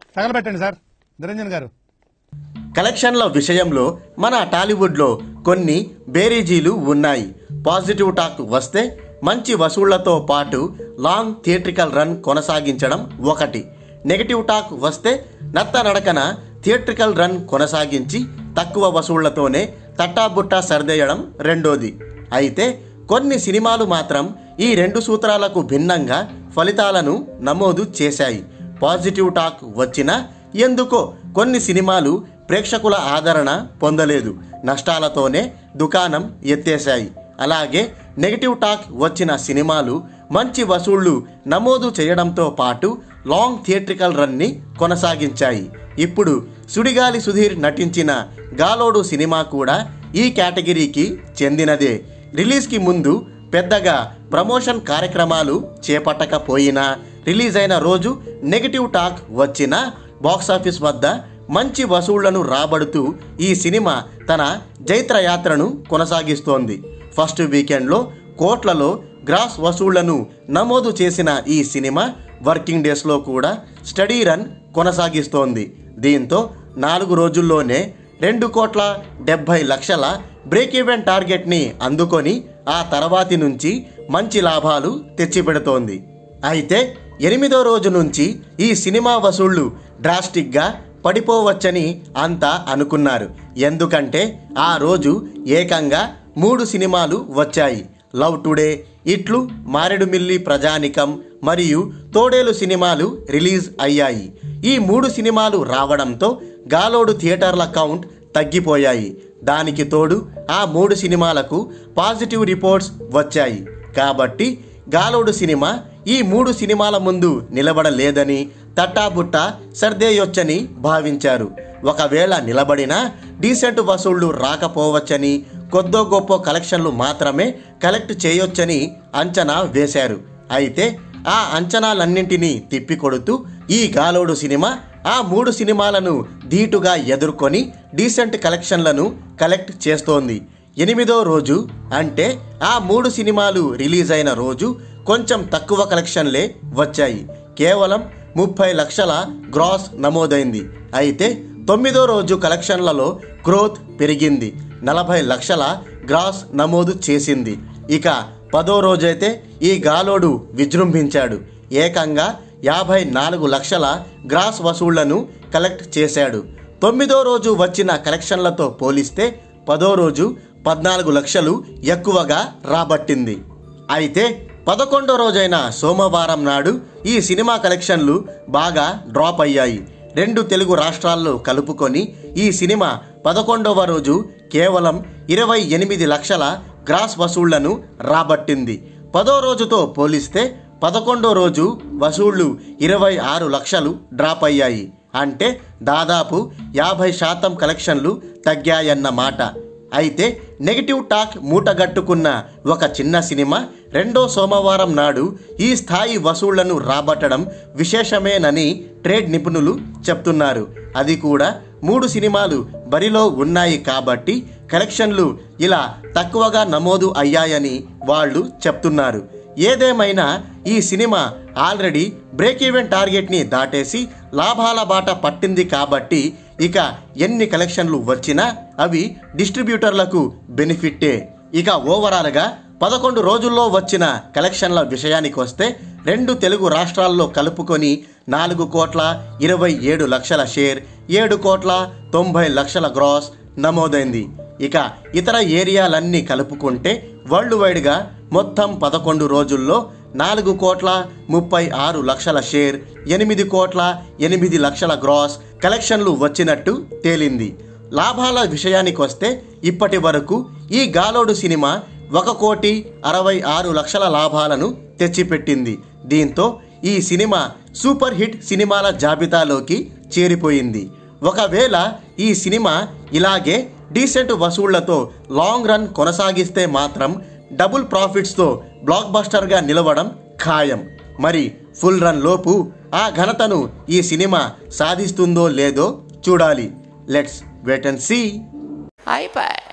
తగలబెట్టండి sir Niranjan గారు కలెక్షన్ల విషయంలో మన టాలీవుడ్లో కొన్ని బేరీజీలు ఉన్నాయి పాజిటివ్ టాక్ వస్తే మంచి వసూళ్లతో పాటు లాంగ్ థియేట్రికల్ రన్ కొనసాగించడం ఒకటి నెగటివ్ టాక్ వస్తే నత్త నడకన థియేట్రికల్ రన్ కొనసాగించి తక్కువ వసూళ్లతోనే తట్టాబుట్టా సర్దేయడం రెండోది అయితే కొన్ని సినిమాలు మాత్రం ఈ రెండు సూత్రాలకు భిన్నంగా ఫలితాలను నమోదు చేశాయి పాజిటివ్ టాక్ వచ్చినా ఎందుకో కొన్ని సినిమాలు ప్రేక్షకుల ఆదరణ పొందలేదు నష్టాలతోనే దుకాణం ఎత్తేశాయి అలాగే నెగిటివ్ టాక్ వచ్చిన సినిమాలు మంచి వసూళ్లు నమోదు చేయడంతో పాటు లాంగ్ థియేట్రికల్ రన్ని కొనసాగించాయి ఇప్పుడు సుడిగాలి సుధీర్ నటించిన గాలోడు సినిమా కూడా ఈ కేటగిరీకి చెందినదే రిలీజ్కి ముందు పెద్దగా ప్రమోషన్ కార్యక్రమాలు చేపట్టకపోయినా రిలీజ్ అయిన రోజు నెగిటివ్ టాక్ వచ్చినా బాక్సాఫీస్ వద్ద మంచి వసూళ్లను రాబడుతూ ఈ సినిమా తన జైత్ర యాత్రను కొనసాగిస్తోంది ఫస్ట్ వీకెండ్లో కోట్లలో గ్రాస్ వసూళ్లను నమోదు చేసిన ఈ సినిమా వర్కింగ్ డేస్లో కూడా స్టడీ రన్ కొనసాగిస్తోంది దీంతో నాలుగు రోజుల్లోనే రెండు కోట్ల డెబ్భై లక్షల బ్రేక్ ఈవెన్ టార్గెట్ని అందుకొని ఆ తర్వాతి నుంచి మంచి లాభాలు తెచ్చిపెడుతోంది అయితే ఎనిమిదో రోజు నుంచి ఈ సినిమా వసూళ్లు డ్రాస్టిక్గా పడిపోవచ్చని అంతా అనుకున్నారు ఎందుకంటే ఆ రోజు ఏకంగా మూడు సినిమాలు వచ్చాయి లవ్ టుడే ఇట్లు మారెడుమిల్లి ప్రజానికం మరియు తోడేలు సినిమాలు రిలీజ్ అయ్యాయి ఈ మూడు సినిమాలు రావడంతో గాలోడు థియేటర్ల కౌంట్ తగ్గిపోయాయి దానికి తోడు ఆ మూడు సినిమాలకు పాజిటివ్ రిపోర్ట్స్ వచ్చాయి కాబట్టి గాలోడు సినిమా ఈ మూడు సినిమాల ముందు నిలబడలేదని తట్టాబుట్టా సర్దేయొచ్చని భావించారు ఒకవేళ నిలబడినా డీసెంట్ వసూళ్లు రాకపోవచ్చని కొద్దో గొప్ప కలెక్షన్లు మాత్రమే కలెక్ట్ చేయొచ్చని అంచనా వేశారు అయితే ఆ అంచనాలన్నింటినీ తిప్పికొడుతూ ఈ గాలోడు సినిమా ఆ మూడు సినిమాలను ధీటుగా ఎదుర్కొని డీసెంట్ కలెక్షన్లను కలెక్ట్ చేస్తోంది ఎనిమిదో రోజు అంటే ఆ మూడు సినిమాలు రిలీజ్ అయిన రోజు కొంచెం తక్కువ కలెక్షన్లే వచ్చాయి కేవలం ముప్పై లక్షల గ్రాస్ నమోదైంది అయితే తొమ్మిదో రోజు కలెక్షన్లలో గ్రోత్ పెరిగింది నలభై లక్షల గ్రాస్ నమోదు చేసింది ఇక పదో రోజైతే ఈ గాలోడు విజృంభించాడు ఏకంగా యాభై నాలుగు లక్షల గ్రాస్ వసూళ్లను కలెక్ట్ చేశాడు తొమ్మిదో రోజు వచ్చిన కలెక్షన్లతో పోలిస్తే పదో రోజు పద్నాలుగు లక్షలు ఎక్కువగా రాబట్టింది అయితే పదకొండో రోజైన సోమవారం నాడు ఈ సినిమా కలెక్షన్లు బాగా డ్రాప్ అయ్యాయి రెండు తెలుగు రాష్ట్రాల్లో కలుపుకొని ఈ సినిమా పదకొండవ రోజు కేవలం ఇరవై ఎనిమిది లక్షల గ్రాస్ వసూళ్లను రాబట్టింది పదో రోజుతో పోలిస్తే పదకొండో రోజు వసూళ్లు ఇరవై ఆరు లక్షలు డ్రాప్ అయ్యాయి అంటే దాదాపు యాభై శాతం కలెక్షన్లు తగ్గాయన్నమాట అయితే నెగిటివ్ టాక్ మూటగట్టుకున్న ఒక చిన్న సినిమా రెండో సోమవారం నాడు ఈ స్థాయి వసూళ్లను రాబట్టడం విశేషమేనని ట్రేడ్ నిపుణులు చెప్తున్నారు అది కూడా మూడు సినిమాలు బరిలో ఉన్నాయి కాబట్టి కలెక్షన్లు ఇలా తక్కువగా నమోదు అయ్యాయని వాళ్ళు చెప్తున్నారు ఏదేమైనా ఈ సినిమా ఆల్రెడీ బ్రేక్ ఈవెన్ టార్గెట్ని దాటేసి లాభాల బాట పట్టింది కాబట్టి ఇక ఎన్ని కలెక్షన్లు వచ్చినా అవి డిస్ట్రిబ్యూటర్లకు బెనిఫిట్టే ఇక ఓవరాల్గా పదకొండు రోజుల్లో వచ్చిన కలెక్షన్ల విషయానికి వస్తే రెండు తెలుగు రాష్ట్రాల్లో కలుపుకొని నాలుగు కోట్ల ఇరవై ఏడు లక్షల షేర్ ఏడు కోట్ల తొంభై లక్షల గ్రాస్ నమోదైంది ఇక ఇతర ఏరియాలన్నీ కలుపుకుంటే వరల్డ్ వైడ్గా మొత్తం పదకొండు రోజుల్లో నాలుగు కోట్ల ముప్పై ఆరు లక్షల షేర్ ఎనిమిది కోట్ల ఎనిమిది లక్షల గ్రాస్ కలెక్షన్లు వచ్చినట్టు తేలింది లాభాల విషయానికి వస్తే ఇప్పటి వరకు ఈ గాలోడు సినిమా ఒక కోటి అరవై ఆరు లక్షల లాభాలను తెచ్చిపెట్టింది దీంతో ఈ సినిమా సూపర్ హిట్ సినిమాల జాబితాలోకి చేరిపోయింది ఒకవేళ ఈ సినిమా ఇలాగే డీసెంట్ వసూళ్లతో లాంగ్ రన్ కొనసాగిస్తే మాత్రం డబుల్ ప్రాఫిట్స్తో బ్లాక్ బస్టర్గా నిలవడం ఖాయం మరి ఫుల్ రన్ లోపు ఆ ఘనతను ఈ సినిమా సాధిస్తుందో లేదో చూడాలి లెట్స్ వెట్ అండ్ సీ అయిపోయి